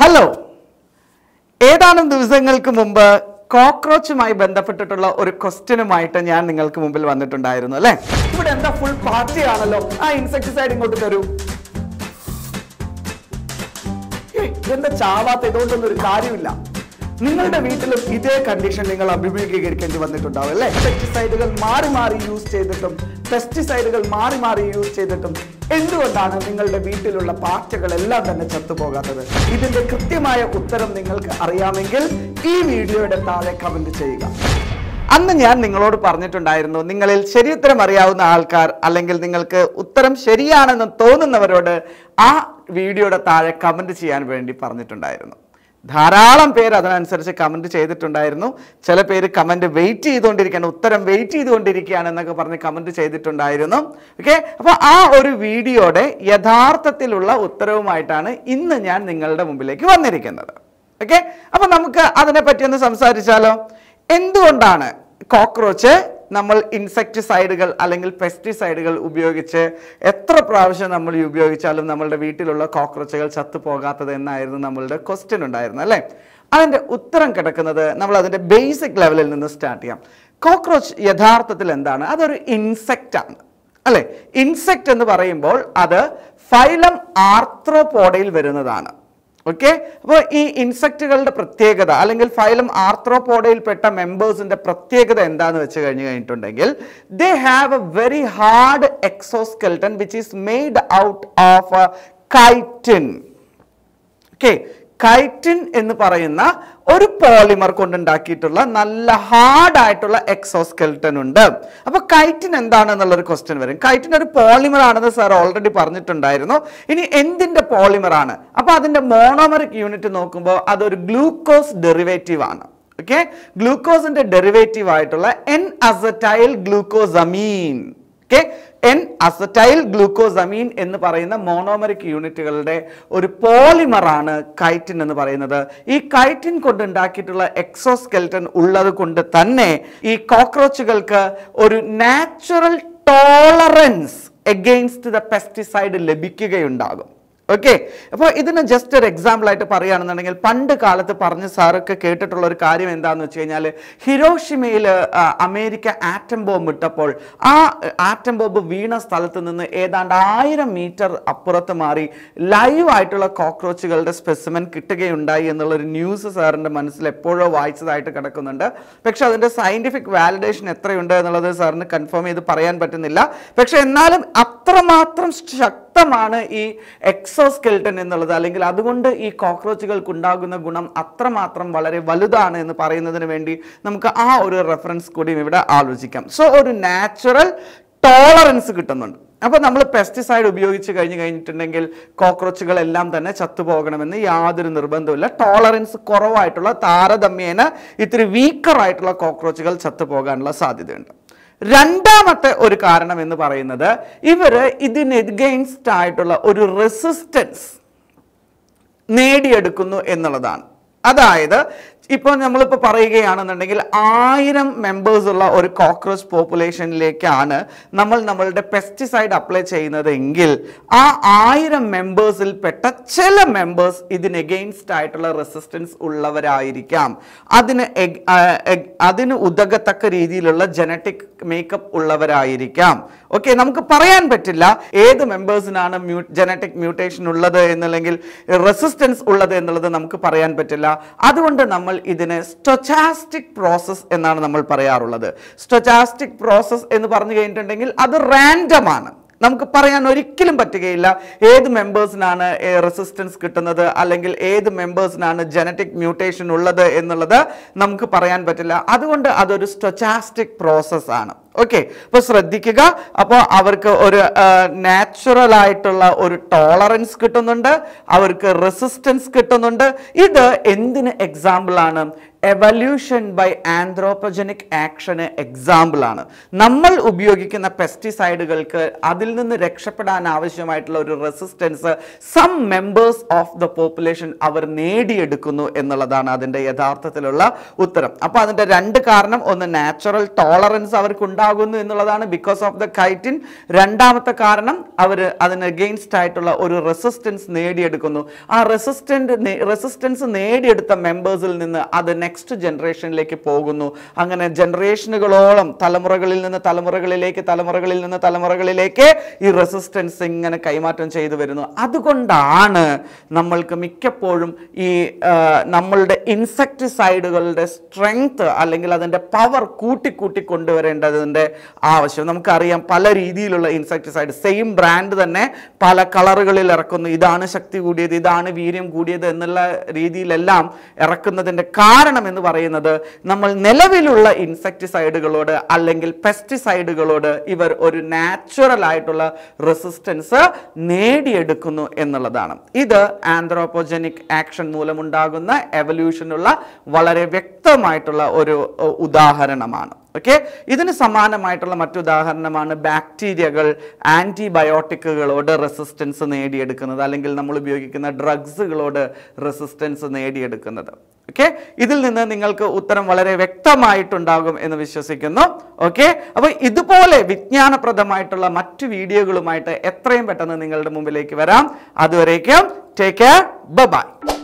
hello ഏതാനും ദിവസങ്ങൾക്ക് മുമ്പ് കോക്രോച്ചുമായി ബന്ധപ്പെട്ടിട്ടുള്ള ഒരു ക്വസ്റ്റ്യനുമായിട്ട് ഞാൻ നിങ്ങൾക്ക് മുമ്പിൽ വന്നിട്ടുണ്ടായിരുന്നു അല്ലെ ഇവിടെ എന്താ ഫുൾ പാർട്ടി ആണല്ലോ ആ ഇൻസെക്ടിസൈഡ് ഇങ്ങോട്ട് തരൂ ഏയ്, ഇതെന്താ ചാവാത്ത ഇതുകൊണ്ടൊന്നും ഒരു കാര്യമില്ല നിങ്ങളുടെ വീട്ടിലും ഇതേ കണ്ടീഷൻ നിങ്ങൾ അഭിമുഖീകരിക്കേണ്ടി വന്നിട്ടുണ്ടാവും അല്ലേ പെസ്റ്റിസൈഡുകൾ മാറി മാറി യൂസ് ചെയ്തിട്ടും പെസ്റ്റിസൈഡുകൾ മാറി മാറി യൂസ് ചെയ്തിട്ടും എന്തുകൊണ്ടാണ് നിങ്ങളുടെ വീട്ടിലുള്ള പാറ്റകളെല്ലാം തന്നെ ചത്തുപോകാത്തത് ഇതിന്റെ കൃത്യമായ ഉത്തരം നിങ്ങൾക്ക് അറിയാമെങ്കിൽ ഈ വീഡിയോയുടെ താഴെ കമന്റ് ചെയ്യുക അന്ന് ഞാൻ നിങ്ങളോട് പറഞ്ഞിട്ടുണ്ടായിരുന്നു നിങ്ങളിൽ ശരിയുത്തരം അറിയാവുന്ന ആൾക്കാർ അല്ലെങ്കിൽ നിങ്ങൾക്ക് ഉത്തരം ശരിയാണെന്ന് തോന്നുന്നവരോട് ആ വീഡിയോയുടെ താഴെ കമന്റ് ചെയ്യാൻ വേണ്ടി പറഞ്ഞിട്ടുണ്ടായിരുന്നു ധാരാളം പേര് അതിനനുസരിച്ച് കമന്റ് ചെയ്തിട്ടുണ്ടായിരുന്നു ചില പേര് കമന്റ് വെയിറ്റ് ചെയ്തുകൊണ്ടിരിക്കുകയാണ് ഉത്തരം വെയിറ്റ് ചെയ്തുകൊണ്ടിരിക്കുകയാണ് എന്നൊക്കെ പറഞ്ഞ് കമന്റ് ചെയ്തിട്ടുണ്ടായിരുന്നു ഓക്കെ അപ്പോൾ ആ ഒരു വീഡിയോയുടെ യഥാർത്ഥത്തിലുള്ള ഉത്തരവുമായിട്ടാണ് ഇന്ന് ഞാൻ നിങ്ങളുടെ മുമ്പിലേക്ക് വന്നിരിക്കുന്നത് ഓക്കെ അപ്പൊ നമുക്ക് അതിനെ പറ്റി ഒന്ന് സംസാരിച്ചാലോ എന്തുകൊണ്ടാണ് കോക്രോച്ച് നമ്മൾ ഇൻസെക്ടിസൈഡുകൾ അല്ലെങ്കിൽ പെസ്റ്റിസൈഡുകൾ ഉപയോഗിച്ച് എത്ര പ്രാവശ്യം നമ്മൾ ഈ ഉപയോഗിച്ചാലും നമ്മളുടെ വീട്ടിലുള്ള കോക്രോച്ചുകൾ ചത്തുപോകാത്തത് എന്നായിരുന്നു നമ്മളുടെ ക്വസ്റ്റ്യൻ ഉണ്ടായിരുന്നു അല്ലേ അതിൻ്റെ ഉത്തരം കിടക്കുന്നത് നമ്മൾ അതിൻ്റെ ബേസിക് ലെവലിൽ നിന്ന് സ്റ്റാർട്ട് ചെയ്യാം കോക്രോച്ച് യഥാർത്ഥത്തിൽ എന്താണ് അതൊരു ഇൻസെക്റ്റ് ആണ് അല്ലെ ഇൻസെക്റ്റ് എന്ന് പറയുമ്പോൾ അത് ഫൈലം ആർത്രോപോഡയിൽ വരുന്നതാണ് ഓക്കെ അപ്പോൾ ഈ ഇൻസെക്റ്റുകളുടെ പ്രത്യേകത അല്ലെങ്കിൽ ഫൈലം ആർത്രോപോഡയിൽപ്പെട്ട മെമ്പേഴ്സിന്റെ പ്രത്യേകത എന്താന്ന് വെച്ച് കഴിഞ്ഞ് കഴിഞ്ഞിട്ടുണ്ടെങ്കിൽ they have a very hard exoskeleton which is made out of chitin okay chitin എന്ന് പറയുന്ന ഒരു പോളിമർ കൊണ്ടുണ്ടാക്കിയിട്ടുള്ള നല്ല ഹാർഡ് ആയിട്ടുള്ള എക്സോസ്കെൽട്ടൻ ഉണ്ട് അപ്പൊ കൈറ്റിൻ എന്താണെന്നുള്ളൊരു ക്വസ്റ്റ്യൻ വരും കൈറ്റിൻ ഒരു പോളിമർ ആണെന്ന് സാർ ഓൾറെഡി പറഞ്ഞിട്ടുണ്ടായിരുന്നു ഇനി എന്തിന്റെ പോളിമർ ആണ് അപ്പൊ അതിന്റെ മോണോമറിക് യൂണിറ്റ് നോക്കുമ്പോൾ അതൊരു ഗ്ലൂക്കോസ് ഡെറിവേറ്റീവ് ആണ് ഓക്കെ ഗ്ലൂക്കോസിന്റെ ഡെറിവേറ്റീവ് ആയിട്ടുള്ള N acetyl glucosamine okay N acetyl glucosamine എന്ന് പറയുന്ന മോണോമറിക് യൂണിറ്റുകളുടെ ഒരു പോളിമറാണ് കൈറ്റിൻ എന്ന് പറയുന്നത് ഈ കൈറ്റിൻ കൊണ്ടുണ്ടാക്കിയിട്ടുള്ള എക്സോസ്കെൽറ്റൻ ഉള്ളത് കൊണ്ട് തന്നെ ഈ കോക്രോച്ചുകൾക്ക് ഒരു natural tolerance against the pesticide ലഭിക്കുകയുണ്ടാകും ഓക്കെ അപ്പോൾ ഇതിന് ജസ്റ്റ് ഒരു എക്സാമ്പിൾ ആയിട്ട് പറയുകയാണെന്നുണ്ടെങ്കിൽ പണ്ട് കാലത്ത് പറഞ്ഞ സാറൊക്കെ കേട്ടിട്ടുള്ള ഒരു കാര്യം എന്താണെന്ന് വെച്ച് കഴിഞ്ഞാൽ ഹിരോഷിമയിൽ അമേരിക്ക ആറ്റം ബോംബ് ഇട്ടപ്പോൾ ആ ആറ്റം ബോംബ് വീണ സ്ഥലത്ത് നിന്ന് ഏതാണ്ട് ആയിരം മീറ്റർ അപ്പുറത്ത് മാറി ലൈവ് ആയിട്ടുള്ള കോക്രോച്ചുകളുടെ സ്പെസിമെൻ കിട്ടുകയുണ്ടായി എന്നുള്ളൊരു ന്യൂസ് സാറിൻ്റെ മനസ്സിൽ എപ്പോഴോ വായിച്ചതായിട്ട് കിടക്കുന്നുണ്ട് പക്ഷെ അതിൻ്റെ സയൻറ്റിഫിക് വാലിഡേഷൻ എത്രയുണ്ട് എന്നുള്ളത് സാറിന് കൺഫേം ചെയ്ത് പറയാൻ പറ്റുന്നില്ല പക്ഷെ എന്നാലും അത്രമാത്രം ശക്തമാണ് ഈ എക്സോസ്കെൽട്ടൻ എന്നുള്ളത് അല്ലെങ്കിൽ അതുകൊണ്ട് ഈ കോക്രോച്ചുകൾക്ക് ഉണ്ടാകുന്ന ഗുണം അത്രമാത്രം വളരെ വലുതാണ് എന്ന് പറയുന്നതിന് വേണ്ടി നമുക്ക് ആ ഒരു റെഫറൻസ് കൂടി ഇവിടെ ആലോചിക്കാം സോ ഒരു നാച്ചുറൽ ടോളറൻസ് കിട്ടുന്നുണ്ട് അപ്പോൾ നമ്മൾ പെസ്റ്റിസൈഡ് ഉപയോഗിച്ച് കഴിഞ്ഞ് കഴിഞ്ഞിട്ടുണ്ടെങ്കിൽ കോക്രോച്ചുകളെല്ലാം തന്നെ ചത്തുപോകണമെന്ന് യാതൊരു നിർബന്ധമില്ല ടോളറൻസ് കുറവായിട്ടുള്ള താരതമ്യേന ഇത്തിരി വീക്കർ ആയിട്ടുള്ള കോക്രോച്ചുകൾ ചത്തുപോകാനുള്ള സാധ്യതയുണ്ട് രണ്ടാമത്തെ ഒരു കാരണം എന്ന് പറയുന്നത് ഇവര് ഇതിന് എഗെയിൻസ്റ്റ് ആയിട്ടുള്ള ഒരു റെസിസ്റ്റൻസ് നേടിയെടുക്കുന്നു എന്നുള്ളതാണ് അതായത് ഇപ്പോൾ നമ്മളിപ്പോൾ പറയുകയാണെന്നുണ്ടെങ്കിൽ ആയിരം മെമ്പേഴ്സ് ഉള്ള ഒരു കോക്രോച്ച് പോപ്പുലേഷനിലേക്കാണ് നമ്മൾ നമ്മളുടെ പെസ്റ്റിസൈഡ് അപ്ലൈ ചെയ്യുന്നത് എങ്കിൽ ആ ആയിരം മെമ്പേഴ്സിൽ പെട്ട ചില മെമ്പേഴ്സ് ഇതിന് എഗെയിൻസ്റ്റ് ആയിട്ടുള്ള റെസിസ്റ്റൻസ് ഉള്ളവരായിരിക്കാം അതിന് എഗ്- ആ, എഗ്- അതിന് ഉതകത്തക്ക രീതിയിലുള്ള ജനറ്റിക് മേക്കപ്പ് ഉള്ളവരായിരിക്കാം ഓക്കെ നമുക്ക് പറയാൻ പറ്റില്ല ഏത് മെമ്പേഴ്സിനാണ് മ്യൂ ജനറ്റിക് മ്യൂട്ടേഷൻ ഉള്ളത് എന്നല്ലെങ്കിൽ റെസിസ്റ്റൻസ് ഉള്ളത് എന്നുള്ളത് നമുക്ക് പറയാൻ പറ്റില്ല അതുകൊണ്ട് നമ്മൾ ഇതിനെ സ്റ്റൊച്ചാസ്റ്റിക് പ്രോസസ്സ് എന്നാണ് നമ്മൾ പറയാറുള്ളത് സ്റ്റൊച്ചാസ്റ്റിക് പ്രോസസ്സ് എന്ന് പറഞ്ഞു കഴിഞ്ഞിട്ടുണ്ടെങ്കിൽ അത് റാൻഡം ആണ് നമുക്ക് പറയാൻ ഒരിക്കലും പറ്റുകയില്ല ഏത് മെമ്പേഴ്സിനാണ് റെസിസ്റ്റൻസ് കിട്ടുന്നത് അല്ലെങ്കിൽ ഏത് മെമ്പേഴ്സിനാണ് ജനറ്റിക് മ്യൂട്ടേഷൻ ഉള്ളത് എന്നുള്ളത് നമുക്ക് പറയാൻ പറ്റില്ല അതുകൊണ്ട് അതൊരു സ്റ്റൊച്ചാസ്റ്റിക് പ്രോസസ് ആണ് ഓക്കെ അപ്പോൾ ശ്രദ്ധിക്കുക അപ്പോൾ അവർക്ക് ഒരു നാച്ചുറൽ ആയിട്ടുള്ള ഒരു ടോളറൻസ് കിട്ടുന്നുണ്ട് അവർക്ക് റെസിസ്റ്റൻസ് കിട്ടുന്നുണ്ട് ഇത് എന്തിന് എക്സാമ്പിൾ ആണ് എവല്യൂഷൻ ബൈ ആന്ത്രോപ്പജനിക് ആക്ഷന് എക്സാമ്പിൾ ആണ് നമ്മൾ ഉപയോഗിക്കുന്ന പെസ്റ്റിസൈഡുകൾക്ക് അതിൽ നിന്ന് രക്ഷപ്പെടാൻ ആവശ്യമായിട്ടുള്ള ഒരു resistance some members of the population അവർ നേടിയെടുക്കുന്നു എന്നുള്ളതാണ് അതിൻ്റെ യഥാർത്ഥത്തിലുള്ള ഉത്തരം അപ്പോൾ അതിൻ്റെ രണ്ട് കാരണം ഒന്ന് നാച്ചുറൽ ടോളറൻസ് അവർക്ക് ഉണ്ടാകുന്നു എന്നുള്ളതാണ് ബിക്കോസ് ഓഫ് ദ കൈറ്റിൻ രണ്ടാമത്തെ കാരണം അവർ അതിന് അഗെയിൻസ്റ്റ് ആയിട്ടുള്ള ഒരു റെസിസ്റ്റൻസ് നേടിയെടുക്കുന്നു ആ റെസിസ്റ്റൻ്റ് റെസിസ്റ്റൻസ് നേടിയെടുത്ത മെമ്പേഴ്സിൽ നിന്ന് അത് നെക്സ്റ്റ് ജനറേഷനിലേക്ക് പോകുന്നു അങ്ങനെ ജനറേഷനുകളോളം തലമുറകളിൽ നിന്ന് തലമുറകളിലേക്ക് തലമുറകളിൽ നിന്ന് തലമുറകളിലേക്ക് ഈ റെസിസ്റ്റൻസ് ഇങ്ങനെ കൈമാറ്റം ചെയ്തു വരുന്നു അതുകൊണ്ടാണ് നമ്മൾക്ക് മിക്കപ്പോഴും ഈ ആ, നമ്മളുടെ ഇൻസെക്ടിസൈഡുകളുടെ സ്ട്രെങ്ത് അല്ലെങ്കിൽ അതിൻ്റെ പവർ കൂട്ടിക്കൂട്ടി കൊണ്ടുവരേണ്ടതിൻ്റെ ആവശ്യം നമുക്കറിയാം പല രീതിയിലുള്ള ഇൻസെക്ടിസൈഡ് സെയിം ബ്രാൻഡ് തന്നെ പല കളറുകളിൽ ഇറക്കുന്നു ഇതാണ് ശക്തി കൂടിയത് ഇതാണ് വീര്യം കൂടിയത് എന്നുള്ള രീതിയിലെല്ലാം ഇറക്കുന്നതിൻ്റെ കാരണം എന്ന് പറയുന്നത് നമ്മൾ നിലവിലുള്ള ഇൻസെക്ടിസൈഡുകളോട് അല്ലെങ്കിൽ പെസ്റ്റിസൈഡുകളോട് ഇവർ ഒരു നാച്ചുറൽ ആയിട്ടുള്ള റെസിസ്റ്റൻസ് നേടിയെടുക്കുന്നു എന്നുള്ളതാണ് ഇത് ആന്ത്രോപ്പോജനിക് ആക്ഷൻ മൂലമുണ്ടാകുന്ന എവല്യൂഷനുള്ള വളരെ വ്യക്തമായിട്ടുള്ള ഒരു ഉ- ഉദാഹരണമാണ് ഓക്കെ ഇതിന് സമാനമായിട്ടുള്ള മറ്റുദാഹരണമാണ് ബാക്ടീരിയകൾ ആൻറ്റിബയോട്ടിക്കുകളോട് റെസിസ്റ്റൻസ് നേടിയെടുക്കുന്നത് അല്ലെങ്കിൽ നമ്മൾ ഉപയോഗിക്കുന്ന ഡ്രഗ്സുകളോട് റെസിസ്റ്റൻസ് നേടിയെടുക്കുന്നത് ഓക്കെ ഇതിൽ നിന്ന് നിങ്ങൾക്ക് ഉത്തരം വളരെ വ്യക്തമായിട്ടുണ്ടാകും എന്ന് വിശ്വസിക്കുന്നു ഓക്കെ അപ്പോൾ ഇതുപോലെ വിജ്ഞാനപ്രദമായിട്ടുള്ള മറ്റു വീഡിയോകളുമായിട്ട് എത്രയും പെട്ടെന്ന് നിങ്ങളുടെ മുമ്പിലേക്ക് വരാം അതുവരേക്കും ടേക്ക് കെയർ ബൈ